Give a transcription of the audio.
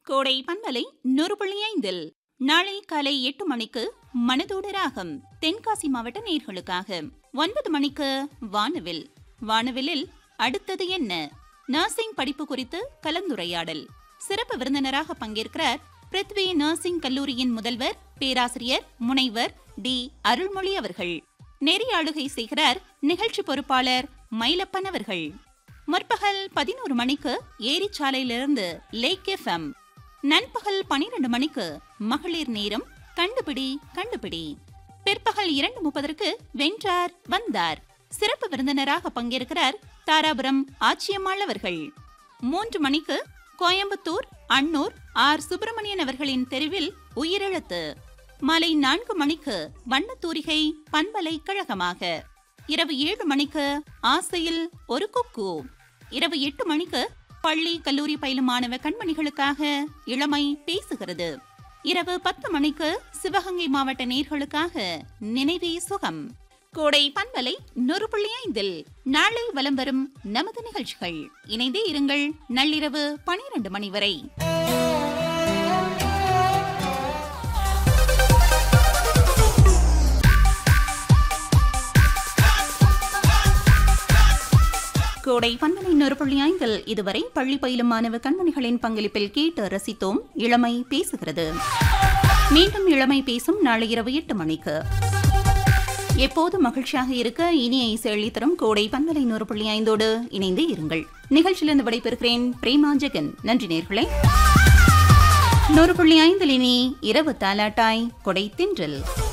கோடை பண்பலை நூறு புள்ளி ஐந்தில் நாளை காலை எட்டு மணிக்கு மனதோடு ராகம் தென்காசி மாவட்ட நேர்களுக்காக ஒன்பது மணிக்கு வானவில் வானவிலில் அடுத்தது என்ன நர்சிங் படிப்பு குறித்து கலந்துரையாடல் சிறப்பு விருந்தினராக பங்கேற்கிறார் பிருத்வி நர்சிங் கல்லூரியின் முதல்வர் பேராசிரியர் முனைவர் டி அருள்மொழி அவர்கள் நெறியாளுகை செய்கிறார் நிகழ்ச்சி பொறுப்பாளர் மயிலப்பன் அவர்கள் முற்பகல் பதினோரு மணிக்கு ஏரிச்சாலையிலிருந்து லேக் எஃப்எம் நண்பகல் பனிரெண்டு மணிக்கு மகளிர் நேரம் கண்டுபிடி கண்டுபிடி பிற்பகல் இரண்டு முப்பதற்கு வென்றார் வந்தார் சிறப்பு விருந்தினராக பங்கேற்கிறார் தாராபுரம் ஆச்சியம்மாள் அவர்கள் மூன்று மணிக்கு கோயம்புத்தூர் அன்னூர் ஆர் சுப்பிரமணியன் அவர்களின் தெருவில் உயிரிழத்து மாலை நான்கு மணிக்கு வண்ணத்தூரிகை பண்பலை கழகமாக இரவு ஏழு மணிக்கு ஆசையில் ஒரு குக்கு இரவு எட்டு மணிக்கு பள்ளி கல்லூரி பயிலும் மாணவ கண்மணிகளுக்காக இளமை பேசுகிறது இரவு பத்து மணிக்கு சிவகங்கை மாவட்ட நேர்களுக்காக நினைவே சுகம் கோடை பண்பலை நூறு புள்ளி ஐந்தில் நாளை வலம் வரும் நமது நிகழ்ச்சிகள் இணைந்தே இருங்கள் நள்ளிரவு பனிரெண்டு மணி வரை கோடை பண்பலை நூறு புள்ளி ஐந்தில் இதுவரை பள்ளி பயிலும் மாணவ கண்மணிகளின் பங்களிப்பில் கேட்டு ரசித்தோம் இளமை பேசுகிறது மீண்டும் இளமை பேசும் நாளை இரவு எட்டு மணிக்கு எப்போதும் மகிழ்ச்சியாக இருக்க இனிய இசை அளித்தரும் கோடை பண்பலை நூறு புள்ளி ஐந்தோடு இணைந்தே இருங்கள் நிகழ்ச்சியிலிருந்து விடைபெறுகிறேன் பிரேமா ஜெகன் நன்றி நேர்களே நூறு புள்ளி ஐந்தில் இனி இரவு தாலாட்டாய் கொடை தின்றல்